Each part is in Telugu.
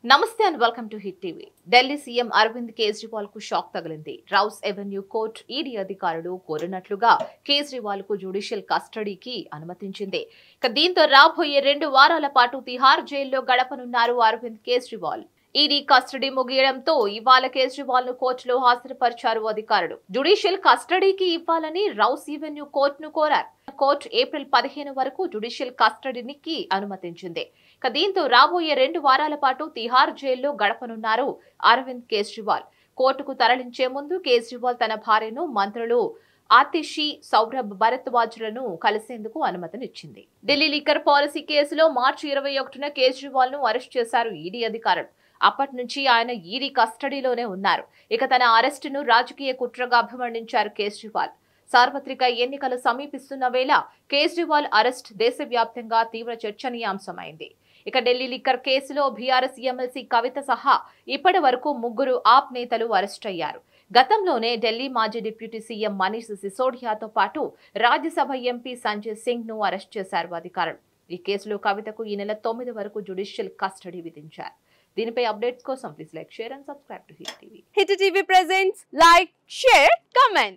నమస్తే and welcome to hit TV Delhi CM Arvind Kejriwal కు షాక్ తగిలింది రౌస్ ఎవెన్యూ కోర్ట్ ఈడీ అధికారులు కోరినట్లుగా కేజ్రీవాల్ కు జ్యుడిషియల్ కస్టడీకి అనుమతించింది ఇక దీంతో రాబోయే రెండు వారాల పాటు తిహార్ జైల్లో గడపనున్నారు అరవింద్ కేజ్రీవాల్ ఈడీ కస్టడీ ముగియడంతో ఇవాళ కేజ్రీవాల్ ను కోర్టులో హాజరుపరిచారు అధికారులు జ్యుడిషియల్ కస్టడీకి ఇవ్వాలని రౌస్ ఎవెన్యూ కోర్టును కోరారు కోర్టు ఏప్రిల్ పదిహేను వరకు జ్యుడిషియల్ కస్టడీకి అనుమతించింది ఇక దీంతో రాబోయే రెండు వారాల పాటు తిహార్ జైల్లో గడపనున్నారు అరవింద్ కేజ్రీవాల్ కోర్టుకు తరలించే ముందు కేజ్రీవాల్ తన భార్యను మంత్రులు ఆతిషి సౌరభ్ భరద్వాజ్లను కలిసేందుకు అనుమతినిచ్చింది ఢిల్లీ లిక్కర్ పాలసీ కేసులో మార్చి ఇరవై ఒకటిన కేజ్రీవాల్ ను అరెస్ట్ చేశారు ఈడీ అధికారులు అప్పటి నుంచి ఆయన ఈడీ కస్టడీలోనే ఉన్నారు ఇక తన అరెస్టును రాజకీయ కుట్రగా అభివర్ణించారు కేజ్రీవాల్ సార్వత్రిక ఎన్నికలు సమీపిస్తున్న వేళ కేజ్రీవాల్ అరెస్ట్ దేశవ్యాప్తంగా తీవ్ర చర్చనీయాంశమైంది ఇక ఢిల్లీ లిక్కర్ కేసులో బీఆర్ఎస్ ఎమ్మెల్సీ కవిత సహా ఇప్పటి వరకు ముగ్గురు ఆప్ నేతలు అరెస్ట్ అయ్యారు గతంలోనే ఢిల్లీ మాజీ డిప్యూటీ సీఎం మనీష్ సిసోడియాతో పాటు రాజ్యసభ ఎంపీ సంజయ్ సింగ్ ను అరెస్ట్ చేశారు అధికారులు ఈ కేసులో కవితకు ఈ నెల తొమ్మిది వరకు జ్యుడిషియల్ కస్టడీ విధించారు దీనిపై అప్డేట్స్ కోసం please like share and subscribe to hit TV hit TV presents like share comment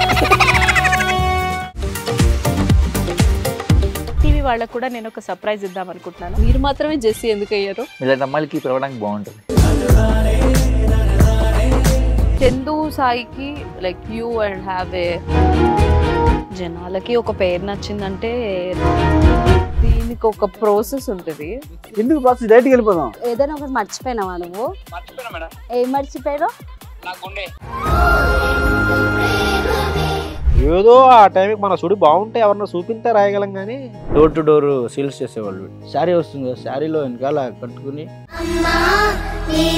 TV వాళ్ళకు కూడా నేను ఒక సర్ప్రైజ్ ఇద్దాం అనుకుంటున్నాను మీరు మాత్రమే జెస్సీ ఎందుకు అయ్యారు ఇలాంటి అమ్మాయిలకి పిలవడానికి బాగుంటుంది చందు సాయికి like you and have a జనాలకి ఒక పేరు నచ్చిందంటే దీనికి ఒక ప్రాసెస్ ఉంటుంది ఎందుకు బాక్స్ డైరెక్ట్కి వెళ్ళిపోదాం ఏదైనా ఒకటి మర్చిపోయినావా నువ్వు ఏం మర్చిపోయావు ఏదో ఆ టైంకి మన సుడి బాగుంటే ఎవరన్నా చూపిస్తే రాయగలం కానీ డోర్ టు డోర్ సేల్స్ చేసేవాళ్ళు శారీ వస్తుంది కదా శారీలో వెనకాల కట్టుకుని అమ్మా నీ